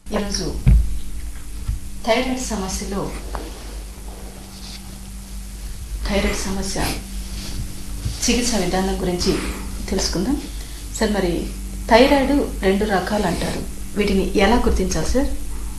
ఈరోజు థైరాయిడ్ సమస్యలో థైరాయిడ్ సమస్య చికిత్స విధానం గురించి తెలుసుకుందాం సార్ మరి థైరాయిడ్ రెండు రకాలు అంటారు వీటిని ఎలా గుర్తించాలి సార్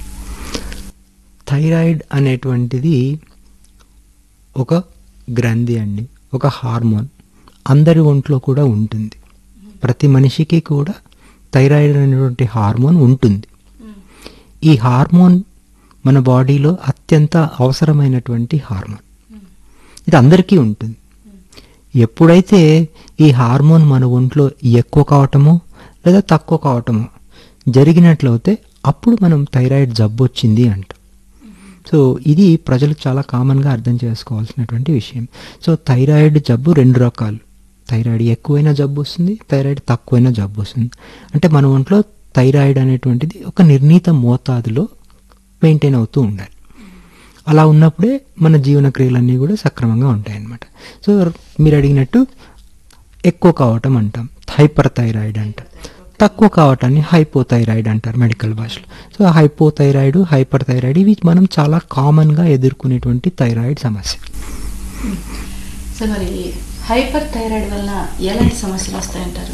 థైరాయిడ్ అనేటువంటిది ఒక గ్రంథి అండి ఒక హార్మోన్ అందరి ఒంట్లో కూడా ఉంటుంది ప్రతి మనిషికి కూడా థైరాయిడ్ అనేటువంటి హార్మోన్ ఉంటుంది ఈ హార్మోన్ మన బాడీలో అత్యంత అవసరమైనటువంటి హార్మోన్ ఇది అందరికీ ఉంటుంది ఎప్పుడైతే ఈ హార్మోన్ మన ఒంట్లో ఎక్కువ కావటమో లేదా తక్కువ కావటమో జరిగినట్లయితే అప్పుడు మనం థైరాయిడ్ జబ్బు వచ్చింది అంటాం సో ఇది ప్రజలు చాలా కామన్గా అర్థం చేసుకోవాల్సినటువంటి విషయం సో థైరాయిడ్ జబ్బు రెండు రకాలు థైరాయిడ్ ఎక్కువైన జబ్బు వస్తుంది థైరాయిడ్ తక్కువైన జబ్బు వస్తుంది అంటే మన ఒంట్లో థైరాయిడ్ అనేటువంటిది ఒక నిర్ణీత మోతాదులో మెయింటైన్ అవుతూ ఉండాలి అలా ఉన్నప్పుడే మన జీవన క్రియలన్నీ కూడా సక్రమంగా ఉంటాయి అన్నమాట సో మీరు అడిగినట్టు ఎక్కువ కావటం అంటాం హైపర్ థైరాయిడ్ అంటాం తక్కువ కావటాన్ని హైపోథైరాయిడ్ అంటారు మెడికల్ భాషలో సో హైపోథైరాయిడ్ హైపర్ థైరాయిడ్ ఇవి మనం చాలా కామన్గా ఎదుర్కొనేటువంటి థైరాయిడ్ సమస్య సార్ మరి హైపర్ థైరాయిడ్ వలన ఎలాంటి సమస్యలు వస్తాయంటారు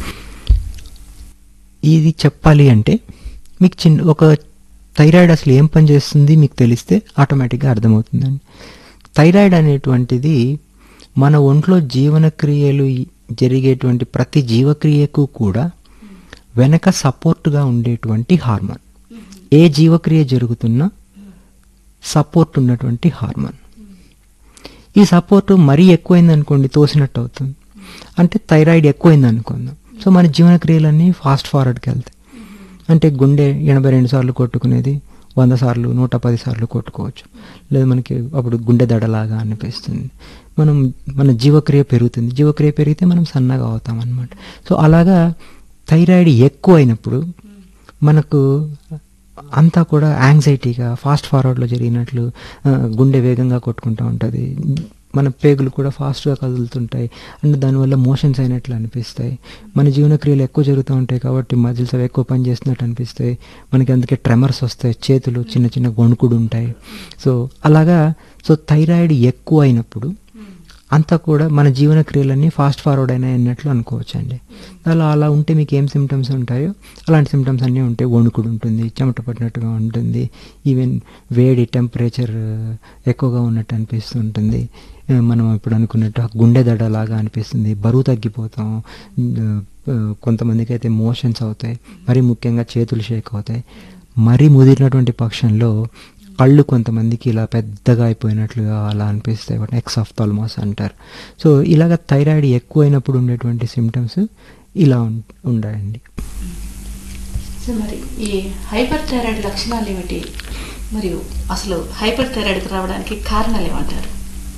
ఇది చెప్పాలి అంటే మీకు చిన్న ఒక థైరాయిడ్ అసలు ఏం పని చేస్తుంది మీకు తెలిస్తే ఆటోమేటిక్గా అర్థమవుతుందండి థైరాయిడ్ అనేటువంటిది మన ఒంట్లో జీవనక్రియలు జరిగేటువంటి ప్రతి జీవక్రియకు కూడా వెనక సపోర్ట్గా ఉండేటువంటి హార్మోన్ ఏ జీవక్రియ జరుగుతున్నా సపోర్ట్ ఉన్నటువంటి హార్మోన్ ఈ సపోర్ట్ మరీ ఎక్కువైంది అనుకోండి తోసినట్టు అవుతుంది అంటే థైరాయిడ్ ఎక్కువైంది అనుకుందాం సో మన జీవనక్రియలన్నీ ఫాస్ట్ ఫార్వర్డ్కి వెళ్తాయి అంటే గుండె ఎనభై రెండు సార్లు కొట్టుకునేది వంద సార్లు నూట పది సార్లు కొట్టుకోవచ్చు లేదా మనకి అప్పుడు గుండె దడలాగా అనిపిస్తుంది మనం మన జీవక్రియ పెరుగుతుంది జీవక్రియ పెరిగితే మనం సన్నగా అవుతాం అనమాట సో అలాగా థైరాయిడ్ ఎక్కువ అయినప్పుడు మనకు అంతా కూడా యాంగ్జైటీగా ఫాస్ట్ ఫార్వర్డ్లో జరిగినట్లు గుండె వేగంగా కొట్టుకుంటూ ఉంటుంది మన పేగులు కూడా ఫాస్ట్గా కదులుతుంటాయి అండ్ దానివల్ల మోషన్స్ అయినట్లు అనిపిస్తాయి మన జీవనక్రియలు ఎక్కువ జరుగుతూ ఉంటాయి కాబట్టి మజిల్స్ అవి ఎక్కువ పని చేస్తున్నట్టు అనిపిస్తాయి మనకి అందుకే ట్రెమర్స్ వస్తాయి చేతులు చిన్న చిన్న గొణుకుడు ఉంటాయి సో అలాగా సో థైరాయిడ్ ఎక్కువ అయినప్పుడు అంతా కూడా మన జీవన క్రియలన్నీ ఫాస్ట్ ఫార్వర్డ్ అయినాయి అన్నట్లు అనుకోవచ్చు అండి అలా అలా ఉంటే మీకు ఏం సిమ్టమ్స్ ఉంటాయో అలాంటి సిమ్టమ్స్ అన్నీ ఉంటాయి వణుకుడు ఉంటుంది చెమట పట్టినట్టుగా ఉంటుంది ఈవెన్ వేడి టెంపరేచర్ ఎక్కువగా ఉన్నట్టు అనిపిస్తుంటుంది మనం ఇప్పుడు అనుకున్నట్టు గుండె దడలాగా అనిపిస్తుంది బరువు తగ్గిపోతాం కొంతమందికి అయితే మోషన్స్ అవుతాయి మరీ ముఖ్యంగా చేతులు షేక్ అవుతాయి మరీ ముదిరినటువంటి పక్షంలో కళ్ళు కొంతమందికి ఇలా పెద్దగా అయిపోయినట్లుగా అలా అనిపిస్తాయి వాటిని ఎక్స్ ఆఫ్ థాల్మాస్ అంటారు సో ఇలాగ థైరాయిడ్ ఎక్కువైనప్పుడు ఉండేటువంటి సిమ్టమ్స్ ఇలా ఉండాయండి సార్ మరి ఈ హైపర్ థైరాయిడ్ లక్షణాలు ఏమిటి మరియు అసలు హైపర్ థైరాయిడ్కి రావడానికి కారణాలు ఏమంటారు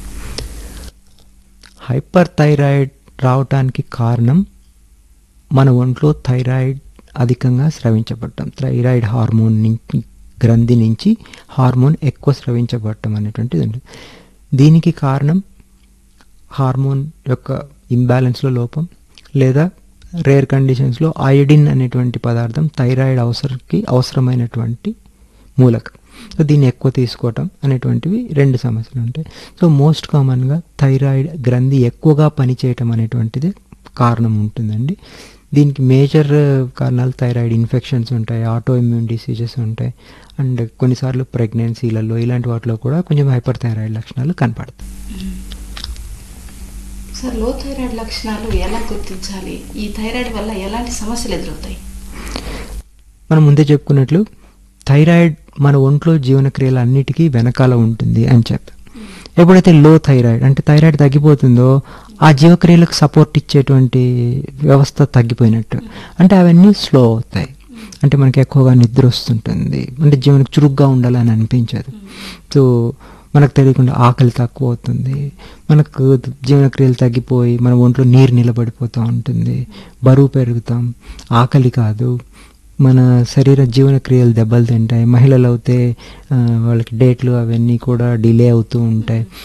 హైపర్ థైరాయిడ్ రావటానికి కారణం మన ఒంట్లో థైరాయిడ్ అధికంగా స్రవించబడటం థైరాయిడ్ హార్మోన్ నుంచి గ్రంథి నుంచి హార్మోన్ ఎక్కువ స్రవించబడటం అనేటువంటిది ఉంటుంది దీనికి కారణం హార్మోన్ యొక్క ఇంబ్యాలెన్స్లో లోపం లేదా రేర్ కండిషన్స్లో అయోడిన్ అనేటువంటి పదార్థం థైరాయిడ్ అవసరంకి అవసరమైనటువంటి మూలకం సో దీన్ని ఎక్కువ తీసుకోవటం అనేటువంటివి రెండు సమస్యలు ఉంటాయి సో మోస్ట్ కామన్గా థైరాయిడ్ గ్రంథి ఎక్కువగా పనిచేయటం అనేటువంటిది కారణం ఉంటుందండి దీనికి మేజర్ కారణాలు థైరాయిడ్ ఇన్ఫెక్షన్స్ ఉంటాయి ఆటో ఇమ్యూన్ డిసీజెస్ ఉంటాయి అండ్ కొన్నిసార్లు ప్రెగ్నెన్సీలలో ఇలాంటి వాటిలో కూడా కొంచెం హైపర్ థైరాయిడ్ లక్షణాలు కనపడతాయి సార్ లో థైరాయిడ్ లక్షణాలు ఎలా గుర్తించాలి ఈ థైరాయిడ్ వల్ల ఎలాంటి సమస్యలు ఎదురవుతాయి మనం ముందే చెప్పుకున్నట్లు థైరాయిడ్ మన ఒంట్లో జీవనక్రియలు అన్నిటికీ వెనకాల ఉంటుంది అని చెప్పి ఎప్పుడైతే లో థైరాయిడ్ అంటే థైరాయిడ్ తగ్గిపోతుందో ఆ జీవక్రియలకు సపోర్ట్ ఇచ్చేటువంటి వ్యవస్థ తగ్గిపోయినట్టు అంటే అవన్నీ స్లో అవుతాయి అంటే మనకి ఎక్కువగా నిద్ర వస్తుంటుంది అంటే జీవనకు చురుగ్గా ఉండాలని అనిపించదు సో మనకు తెలియకుండా ఆకలి తక్కువ అవుతుంది మనకు జీవనక్రియలు తగ్గిపోయి మన ఒంట్లో నీరు నిలబడిపోతూ ఉంటుంది బరువు పెరుగుతాం ఆకలి కాదు మన శరీర జీవన క్రియలు దెబ్బలు తింటాయి మహిళలు అయితే వాళ్ళకి డేట్లు అవన్నీ కూడా డిలే అవుతూ ఉంటాయి